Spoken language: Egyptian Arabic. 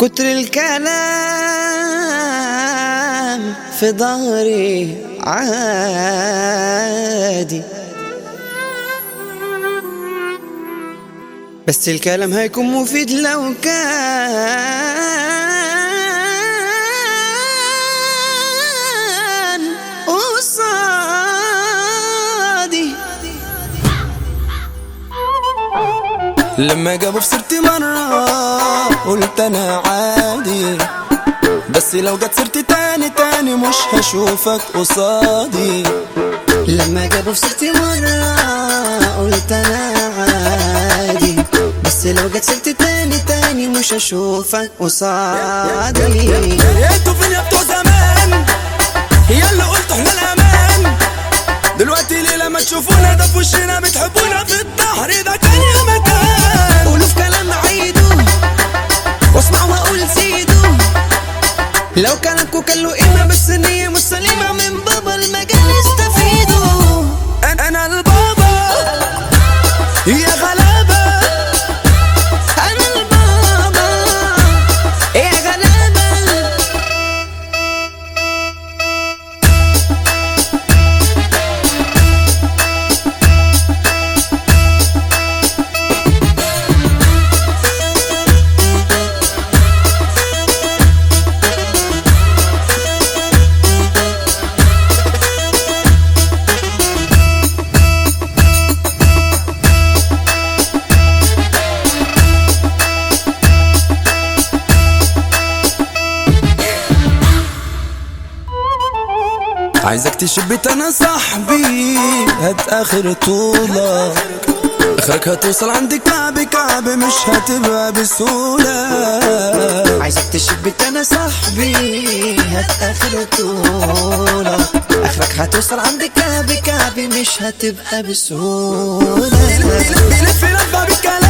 كتر الكلام في ظهري عادي بس الكلام هيكون مفيد لو كان قصادي لما جابوا في سيرتي مرة قلت انا عادي بس لو جت سيرتي تاني تاني مش هشوفك قصادي لما جابوا في سيرتي مرة قلت أنا عادي بس لو جت سيرتي تاني تاني مش هشوفك قصادي انتوا فين يا بتوع زمان يلا قلتوا احنا الامان دلوقتي ليه لما تشوفونا ده في وشنا بتحبونا في الظهر ده كان يا مكان قولوا في كلام عيدوا واسمعوا واقول زيدوا لو كلامكوا كان له قيمة بس نية مش سليمة من بابا المجال استفيدوا انا انا البابا يا غلابه أنا البابا يا غلابة عايزك تشبت انا صاحبي هات اخر طولك اخرك هتوصل عند كعب كعب مش هتبقى بسهولة عايزك تشبت انا صاحبي هات اخر طولة اخرك هتوصل عند كعب كعب مش هتبقى بسهولة بيلف لفة بالكلام